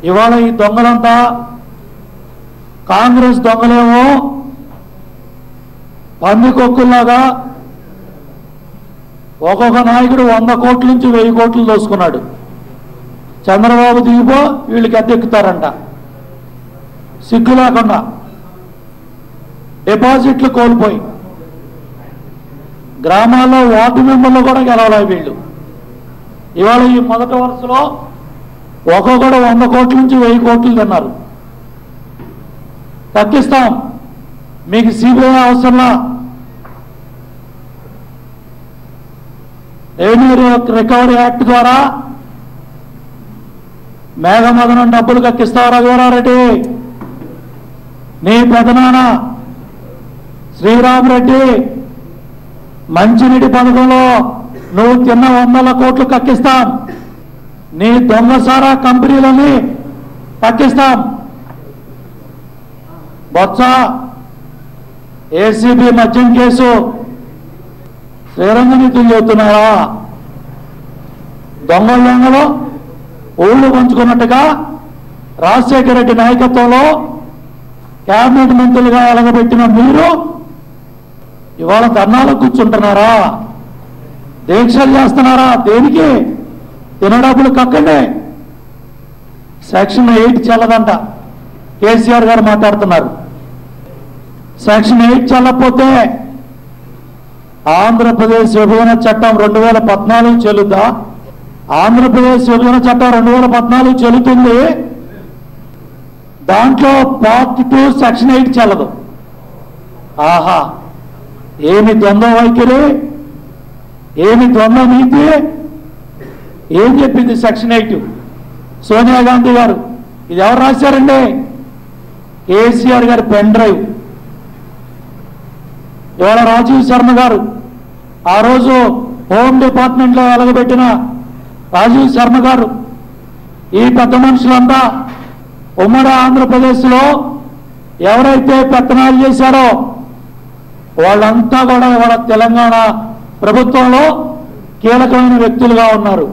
ఇవాళ ఈ దొంగలంతా కాంగ్రెస్ దొంగలేమో పందికొక్కుల్లాగా ఒక్కొక్క నాయకుడు వంద కోట్ల నుంచి వెయ్యి కోట్లు దోసుకున్నాడు చంద్రబాబు దిగిపో వీళ్ళకి అద్దెక్కుతారంట సిగ్గు లేకుండా డిపాజిట్లు కోల్పోయి గ్రామాల్లో వార్డు మెంబర్లు కూడా గెలవలే వీళ్ళు ఇవాళ ఈ మొదటి వరుసలో ఒక్కొక్కడు వంద కోట్ల నుంచి వెయ్యి కోట్లు తిన్నారు తగ్గిస్తాం మీకు సిబిఐ అవసరంలా రెవెన్యూ రికవరీ యాక్ట్ ద్వారా మేఘమదనం డబ్బులు కక్కిస్తావు రఘువరారెడ్డి నీ పెదనాన్న శ్రీరామరెడ్డి మంచినీటి పథకంలో నువ్వు తిన్న వందల కోట్లు కక్కిస్తాం నీ దొంగసారా కంపెనీలని తగ్గిస్తాం బొత్స ఏసీబీ మద్యం కేసు శ్రీరంగనీతులు చెబుతున్నారా దొంగల దొంగలు ఊళ్ళు పంచుకున్నట్టుగా రాజశేఖర రెడ్డి నాయకత్వంలో కేబినెట్ మంత్రులుగా ఎలగబెట్టిన మీరు ఇవాళ ధర్నాలు కూర్చుంటున్నారా దీక్షలు చేస్తున్నారా దేనికి తినడబ్బులు కక్కండి సెక్షన్ ఎయిట్ చెల్లదంట కేసీఆర్ గారు మాట్లాడుతున్నారు సెక్షన్ ఎయిట్ చెల్లకపోతే ఆంధ్రప్రదేశ్ విభజన చట్టం రెండు వేల పద్నాలుగు చెల్లుద్దా ఆంధ్రప్రదేశ్ విభజన చట్టం రెండు వేల పద్నాలుగు చెల్లుతుంది దాంట్లో పార్ట్ టూ సెక్షన్ ఎయిట్ చెల్లదు ఆహా ఏమి ద్వంద్వ వైఖరి ఏమి ద్వంద్వ నీతి ఏం చెప్పింది సెక్షన్ ఎయిట్ సోనియా గాంధీ గారు ఇది ఎవరు రాశారండి కేసీఆర్ గారి పెన్ డ్రైవ్ ఇవాళ రాజీవ్ శర్మ గారు ఆ రోజు హోమ్ డిపార్ట్మెంట్లో వెలగబెట్టిన రాజీవ్ శర్మ గారు ఈ పెద్ద మనుషులంతా ఉమ్మడి ఆంధ్రప్రదేశ్లో ఎవరైతే పెత్తనాలు చేశారో వాళ్ళంతా కూడా ఇవాళ తెలంగాణ ప్రభుత్వంలో కీలకమైన వ్యక్తులుగా ఉన్నారు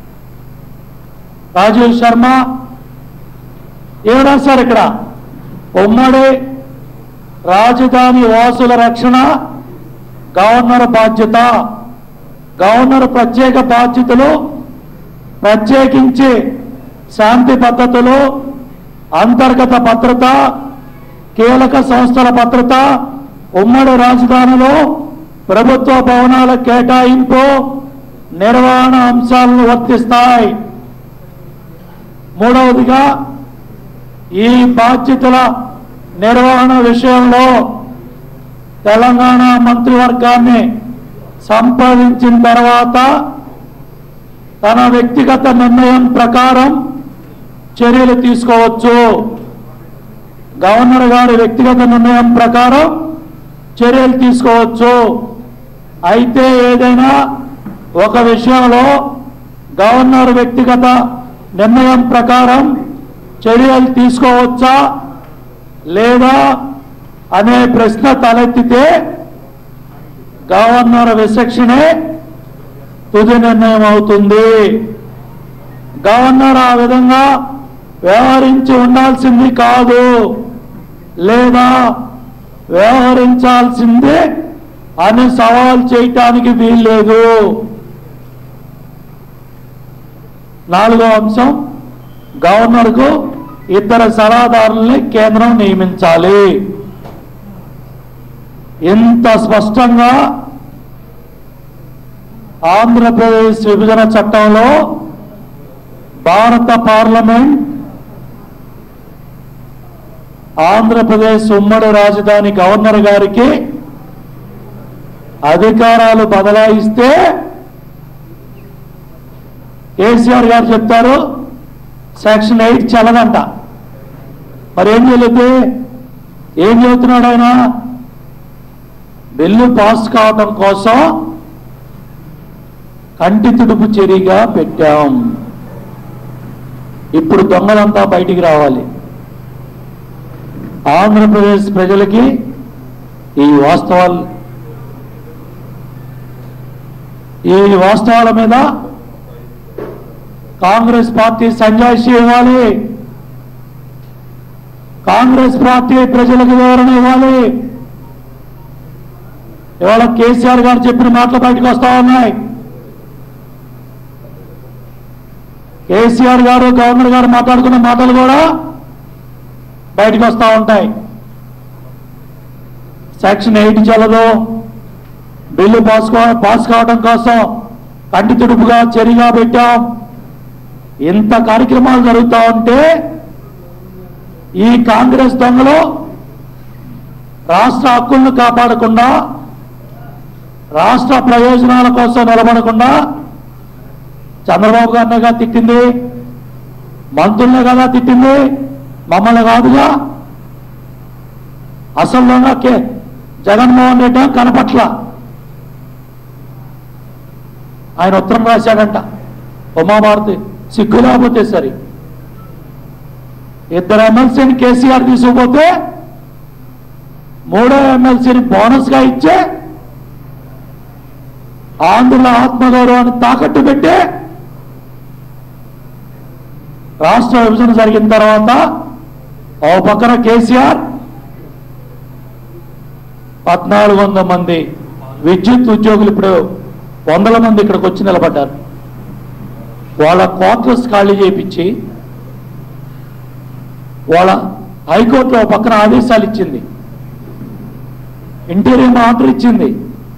రాజీవ్ శర్మ ఏం రాశారు ఇక్కడ ఉమ్మడి రాజధాని వాసుల రక్షణ గవర్నర్ బాధ్యత గవర్నర్ ప్రత్యేక బాధ్యతలు ప్రత్యేకించి శాంతి పద్ధతులు అంతర్గత భద్రత కీలక సంస్థల భద్రత ఉమ్మడి రాజధానిలో ప్రభుత్వ భవనాల కేటాయింపు నిర్వహణ అంశాలను వర్తిస్తాయి మూడవదిగా ఈ బాధ్యతల నిర్వహణ విషయంలో తెలంగాణ మంత్రివర్గాన్ని సంపాదించిన తర్వాత తన వ్యక్తిగత నిర్ణయం ప్రకారం చర్యలు తీసుకోవచ్చు గవర్నర్ గారి వ్యక్తిగత నిర్ణయం ప్రకారం చర్యలు తీసుకోవచ్చు అయితే ఏదైనా ఒక విషయంలో గవర్నర్ వ్యక్తిగత నిర్ణయం ప్రకారం చర్యలు తీసుకోవచ్చా లేదా అనే ప్రశ్న తలెత్తితే గవర్నర్ విచక్షణే తుది నిర్ణయం అవుతుంది గవర్నర్ ఆ విధంగా వ్యవహరించి ఉండాల్సింది కాదు లేదా వ్యవహరించాల్సిందే అని సవాల్ చేయటానికి వీల్లేదు నాలుగో అంశం గవర్నర్కు ఇద్దరు సలహాదారుల్ని కేంద్రం నియమించాలి ఇంత స్పష్టంగా ఆంధ్రప్రదేశ్ విభజన చట్టంలో భారత పార్లమెంట్ ఆంధ్రప్రదేశ్ ఉమ్మడి రాజధాని గవర్నర్ గారికి అధికారాలు బదలాయిస్తే కేసీఆర్ గారు చెప్తారు సెక్షన్ ఎయిట్ చెల్లదంట మరి ఏం చెల్లింది ఏం చెబుతున్నాడు ఆయన బిల్లు పాస్ కావటం కోసం కంటి తుడుపు చర్యగా పెట్టాం ఇప్పుడు దొంగలంతా బయటికి రావాలి ఆంధ్రప్రదేశ్ ప్రజలకి ఈ వాస్తవాలు ఈ వాస్తవాల మీద కాంగ్రెస్ పార్టీ సంజాయిషి ఇవ్వాలి కాంగ్రెస్ పార్టీ ప్రజలకు వివరణ ఇవ్వాలి ఇవాళ కేసీఆర్ గారు చెప్పిన మాటలు బయటకు వస్తా ఉన్నాయి కేసీఆర్ గారు గవర్నర్ గారు మాట్లాడుకున్న మాటలు కూడా బయటకు వస్తూ ఉంటాయి సెక్షన్ ఎయిట్ చెల్లదు బిల్లు పాస్ కో- పాస్ కావడం కోసం కంటి తుడుపుగా చర్యగా పెట్టాం ఇంత కార్యక్రమాలు జరుగుతూ ఉంటే ఈ కాంగ్రెస్ దొంగలు రాష్ట్ర హక్కులను కాపాడకుండా రాష్ట్ర ప్రయోజనాల కోసం నిలబడకుండా చంద్రబాబు గారినిగా తిట్టింది మంత్రులనే కదా తిట్టింది మమ్మల్ని కాదుగా అసలు కే జగన్మోహన్ రెడ్డి కనపట్ల ఆయన ఉత్తరం రాశాడంట ఉమాభారతి సిగ్గు లేకపోతే సరి ఇద్దరు ఎమ్మెల్సీని కేసీఆర్ తీసుకుపోతే మూడో ఎమ్మెల్సీని బోనస్గా ఇచ్చే ఆంధ్రుల ఆత్మగౌరవాన్ని తాకట్టు పెట్టే రాష్ట్ర విభజన జరిగిన తర్వాత ఓ పక్కన కేసీఆర్ పద్నాలుగు వందల మంది విద్యుత్ ఉద్యోగులు ఇప్పుడు వందల మంది ఇక్కడికి వచ్చి నిలబడ్డారు వాళ్ళ క్వార్టర్స్ ఖాళీ చేయించి వాళ్ళ హైకోర్టులో ఓ పక్కన ఆదేశాలు ఇచ్చింది ఇంటీరియం ఆర్డర్ ఇచ్చింది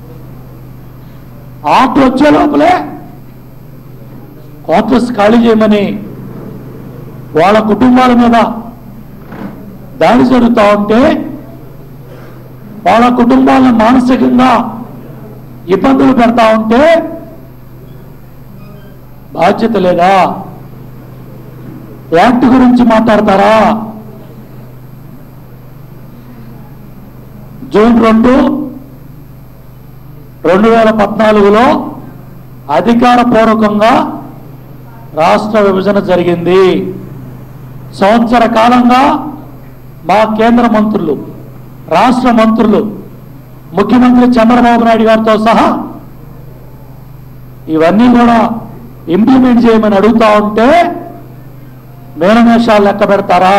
ఆర్డర్ వచ్చే లోపలే క్వార్టర్స్ ఖాళీ చేయమని వాళ్ళ కుటుంబాల మీద దాడి జరుగుతూ ఉంటే వాళ్ళ కుటుంబాలను మానసికంగా ఇబ్బందులు పెడతా ఉంటే బాధ్యత లేదా యాక్ట్ గురించి మాట్లాడతారా జూన్ రెండు రెండు వేల పద్నాలుగులో అధికారపూర్వకంగా రాష్ట్ర విభజన జరిగింది సంవత్సర కాలంగా మా కేంద్ర మంత్రులు రాష్ట్ర మంత్రులు ముఖ్యమంత్రి చంద్రబాబు నాయుడు గారితో సహా ఇవన్నీ కూడా ఇంప్లిమెంట్ చేయమని అడుగుతా ఉంటే మేనమేషాలు లెక్క పెడతారా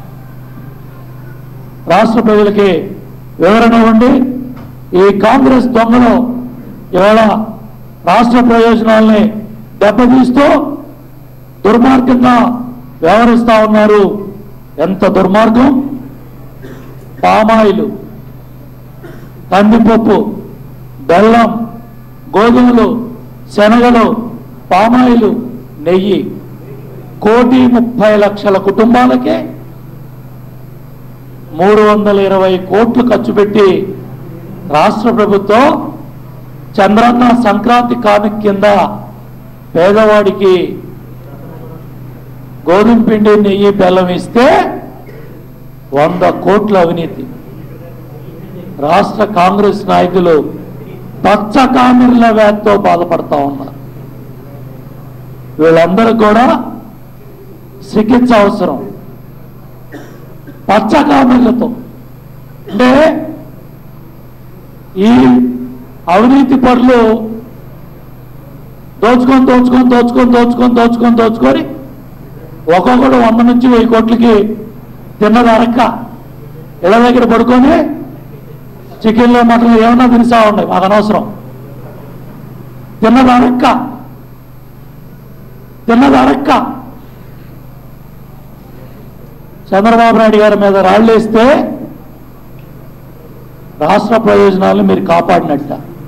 రాష్ట్ర ప్రజలకి వివరణ ఇవ్వండి ఈ కాంగ్రెస్ దొంగలు ఇవాళ రాష్ట్ర ప్రయోజనాల్ని దెబ్బతీస్తూ దుర్మార్గంగా వ్యవహరిస్తా ఉన్నారు ఎంత దుర్మార్గం పామాయిలు కందిపప్పు బెల్లం గోధుమలు శనగలు పామాయిలు నెయ్యి కోటి ముప్పై లక్షల కుటుంబాలకే మూడు వందల ఇరవై కోట్లు ఖర్చు పెట్టి రాష్ట్ర ప్రభుత్వం చంద్రన్న సంక్రాంతి కానుక కింద పేదవాడికి గోధుమ పిండి నెయ్యి బెల్లం ఇస్తే వంద కోట్ల అవినీతి రాష్ట్ర కాంగ్రెస్ నాయకులు పచ్చ కామెర్ల వ్యాధితో బాధపడతా ఉన్నారు వీళ్ళందరూ కూడా చికిత్స అవసరం పచ్చ కామెర్లతో అంటే ఈ అవినీతి పరులు దోచుకొని దోచుకొని దోచుకొని దోచుకొని దోచుకొని దోచుకొని ఒక్కొక్కడు వంద నుంచి వెయ్యి కోట్లకి తిన్నది అరక్క ఇళ్ళ దగ్గర పడుకొని చికెన్లో మటన్ ఏమన్నా తినిసా ఉన్నాయి మాకు అనవసరం తిన్నది అరక్క తిన్నది అరక్క చంద్రబాబు నాయుడు గారి మీద రాళ్ళేస్తే రాష్ట్ర ప్రయోజనాలు మీరు కాపాడినట్ట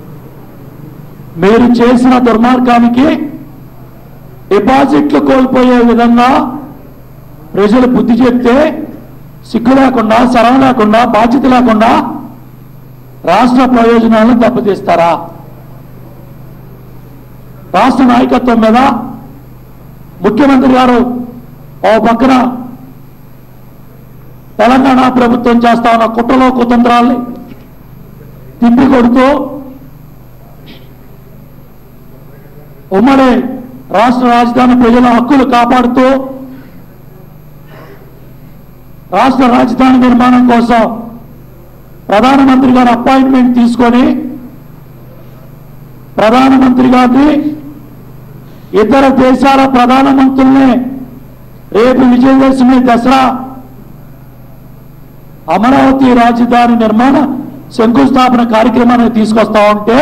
మీరు చేసిన దుర్మార్గానికి డిపాజిట్లు కోల్పోయే విధంగా ప్రజలు బుద్ధి చెప్తే సిగ్గు లేకుండా శరం లేకుండా బాధ్యత లేకుండా రాష్ట్ర ప్రయోజనాలను దెబ్బతీస్తారా రాష్ట్ర నాయకత్వం మీద ముఖ్యమంత్రి గారు ఓ పక్కన తెలంగాణ ప్రభుత్వం చేస్తా ఉన్న కుట్రలో కుతంత్రాల్ని తిప్పి కొడుతూ ఉమ్మడి రాష్ట్ర రాజధాని ప్రజల హక్కులు కాపాడుతూ రాష్ట్ర రాజధాని నిర్మాణం కోసం ప్రధానమంత్రి గారు అపాయింట్మెంట్ తీసుకొని ప్రధానమంత్రి గారిని ఇతర దేశాల ప్రధానమంత్రుల్ని రేపు విజయదశమి దసరా అమరావతి రాజధాని నిర్మాణ శంకుస్థాపన కార్యక్రమాన్ని తీసుకొస్తా ఉంటే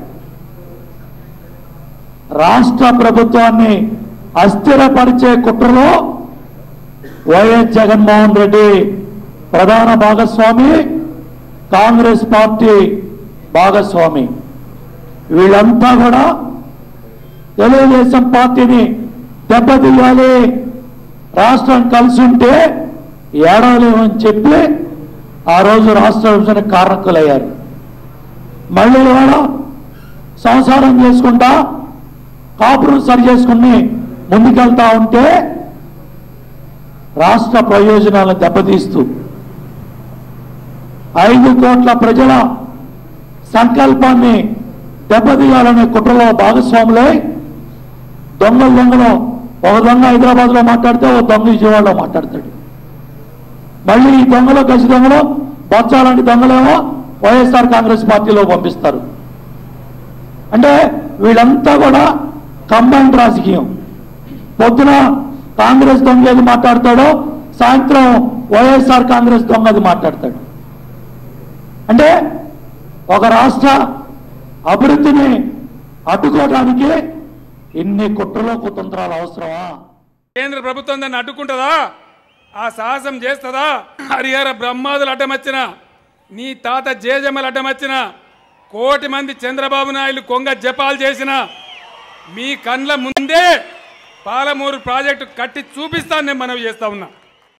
రాష్ట్ర ప్రభుత్వాన్ని అస్థిరపరిచే కుట్రలో వైఎస్ జగన్మోహన్ రెడ్డి ప్రధాన భాగస్వామి కాంగ్రెస్ పార్టీ భాగస్వామి వీళ్ళంతా కూడా తెలుగుదేశం పార్టీని దెబ్బతీయాలి రాష్ట్రం కలిసి ఉంటే ఏడవలేమని చెప్పి ఆ రోజు రాష్ట్ర విభజన కారకులయ్యారు మళ్ళీ కూడా సంసారం చేసుకుంటా కాపురం సరి చేసుకుని ముందుకెళ్తా ఉంటే రాష్ట్ర ప్రయోజనాలను దెబ్బతీస్తూ ఐదు కోట్ల ప్రజల సంకల్పాన్ని దెబ్బతీయాలనే కుట్రలో భాగస్వాములై దొంగలు దొంగలు ఒక దొంగ హైదరాబాద్లో మాట్లాడితే ఒక దొంగ విజయవాడలో మాట్లాడతాడు మళ్ళీ ఈ దొంగలు కసి దొంగలు బొచ్చాలాంటి దొంగలేమో వైఎస్ఆర్ కాంగ్రెస్ పార్టీలో పంపిస్తారు అంటే వీళ్ళంతా కూడా కంబైన్డ్ రాజకీయం పొద్దున కాంగ్రెస్ దొంగ ఏది మాట్లాడతాడో సాయంత్రం వైఎస్ఆర్ కాంగ్రెస్ దొంగ అది మాట్లాడతాడు అంటే ఒక రాష్ట్ర అభివృద్ధిని అడ్డుకోవడానికి ఇన్ని కుట్రలో కుతంత్రాలు అవసరమా కేంద్ర ప్రభుత్వం దాన్ని అడ్డుకుంటుందా ఆ సాహసం చేస్తుందా హరిహర బ్రహ్మాదులు అడ్డమచ్చిన నీ తాత జేజమ్మలు అడ్డమచ్చిన కోటి మంది చంద్రబాబు నాయుడు కొంగ జపాలు చేసిన మీ కండ్ల ముందే పాలమూరు ప్రాజెక్టు కట్టి చూపిస్తాను నేను మనవి చేస్తా ఉన్నా